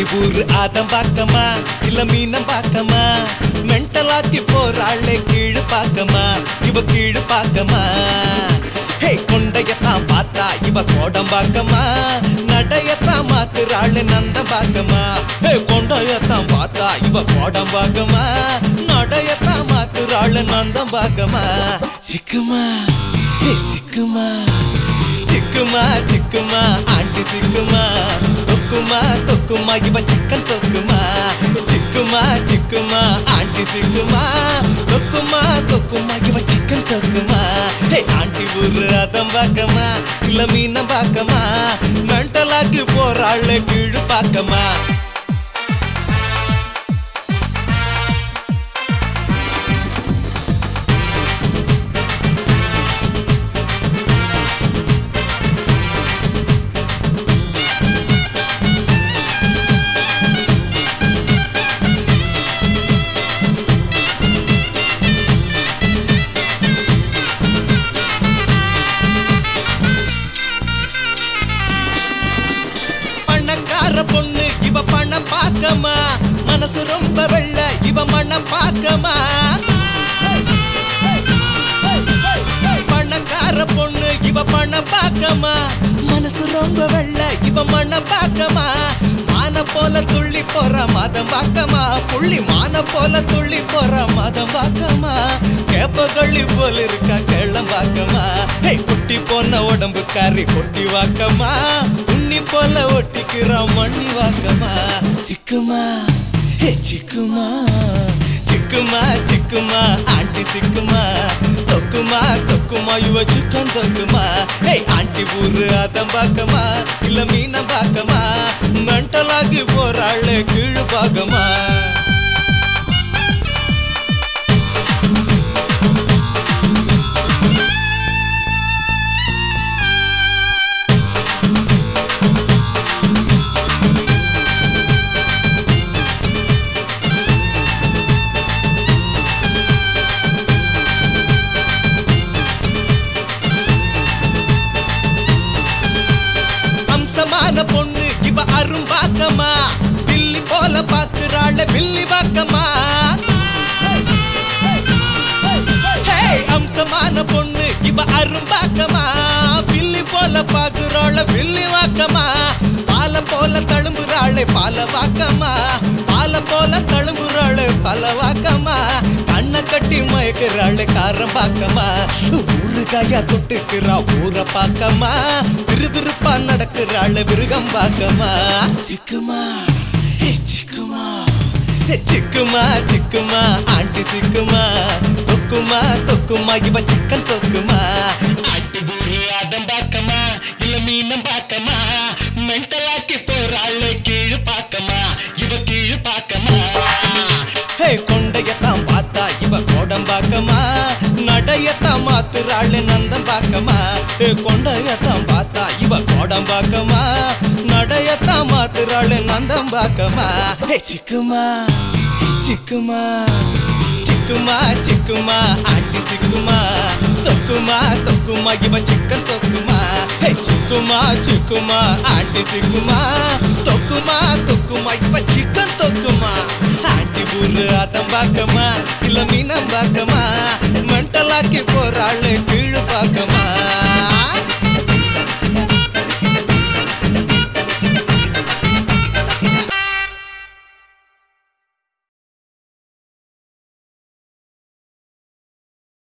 ஊரு ஆதம் பாக்கமா இல்ல மீனம் பாக்கமா மென்டலாக்கி போறாளே கீழு பாக்கமா இவ கீழு பாக்கமா ஹே கொண்டையத்தான் பார்த்தா இவ கோடம் பாக்கமா நடையத்தான் மாத்துறாளு நந்த பாக்கமா ஹே கொண்டையத்தான் பார்த்தா இவ கோடம் பாக்கமா நடையத்தான் மாத்துறாளு நந்தம் பாக்கமா சிக்குமா ஹே சிக்குமா சிக்குமா சிக்குமா ஆண்டி சிக்குமா தொக்குமா தொக்குமா இவ சிக்கன் தொக்குமா சிக்குமா சிக்குமா ஆண்டி சிக்குமா தொக்குமா தொக்குமா இவ சிக்கன் தொக்குமா ஹே ஆண்டி ஊரு அதம் பாக்கமா இல்ல மீனம் பாக்கமா மென்டலாக்கி போறாள் கீழு பாக்கமா பணக்கார பொண்ணு இவ பணம் பாக்கமா மனசு ரொம்ப வெள்ள இவ மனம் பாக்கமா பணக்கார பொண்ணு இவ பணம் பாக்கமா மனசு ரொம்ப வெள்ள இவ மனம் பாக்கமா மான போல துள்ளி போற மதம் பாக்கமா புள்ளி மான போல துள்ளி போற மதம் பாக்கமா கேப்ப கள்ளி போல இருக்கா கேளம் பாக்கமா ஹே குட்டி போன உடம்பு காரி கொட்டி வாக்கமா உன்னி போல ஒட்டிக்கிறா மண்ணி வாக்கமா சிக்குமா ஹே சிக்குமா சிக்குமா சிக்குமா ஆண்டி சிக்குமா தொக்குமா தொக்குமா இவ சுக்கன் தொக்குமா ஹே ஆண்டி ஊரு அதம் பாக்கமா இல்ல மீனம் பாக்கமா மென்டலாகி போறாள் கீழு பாக்கமா அம்சமான பொண்ணு இவ அரும்பாக்கமா பில்லி போல பாக்குறாள் பில்லி பாக்கமா ஹே, அம்சமான பொண்ணு இவ அரும்பாக்கமா பில்லி போல பாக்குறாள் பில்லி வாக்கமா பால போல தழும்புறாளே பால வாக்கமா பால போல தழும்புறாளே பல வாக்கமா கண்ணை கட்டி மயக்கிறாளே காரம் பாக்கமா ஊறுகாயா தொட்டுக்கிறா ஊரை பாக்கமா விறுவிறுப்பா நடக்கிறாள் விருகம் பாக்கமா சிக்குமா ஹே சிக்குமா ஹே, சிக்குமா சிக்குமா ஆண்டி சிக்குமா தொக்குமா தொக்குமா இவ சிக்கன் தொக்குமா ஆண்டி பூரி அதம் பாக்கமா இல்ல மீனம் பாக்கமா மென்டலாக்கி போறாள் கீழு பாக்கமா இவ கீழு பாக்கமா ஹே கொண்டையத்தான் பார்த்தா இவ கோடம் பாக்கமா நடையத்தான் மாத்துறாள் நந்தம் பாக்கமா ஹே கொண்டையத்தான் பார்த்தா இவ கோடம் பாக்கமா நடையத்தான் மாத்துறாள் நந்தம் பாக்கமா ஹே சிக்குமா ஹே சிக்குமா சிக்குமா சிக்குமா ஆண்டி சிக்குமா தொக்குமா தொக்குமா இவ சிக்கன் தொக்குமா ஹே சிக்குமா சிக்குமா ஆண்டி சிக்குமா தொக்குமா தொக்குமா இவ சிக்கன் தொக்குமா ஆண்டி ஊரு ஆத்தம் பாக்கமா இல்ல மீனம் பாக்கமா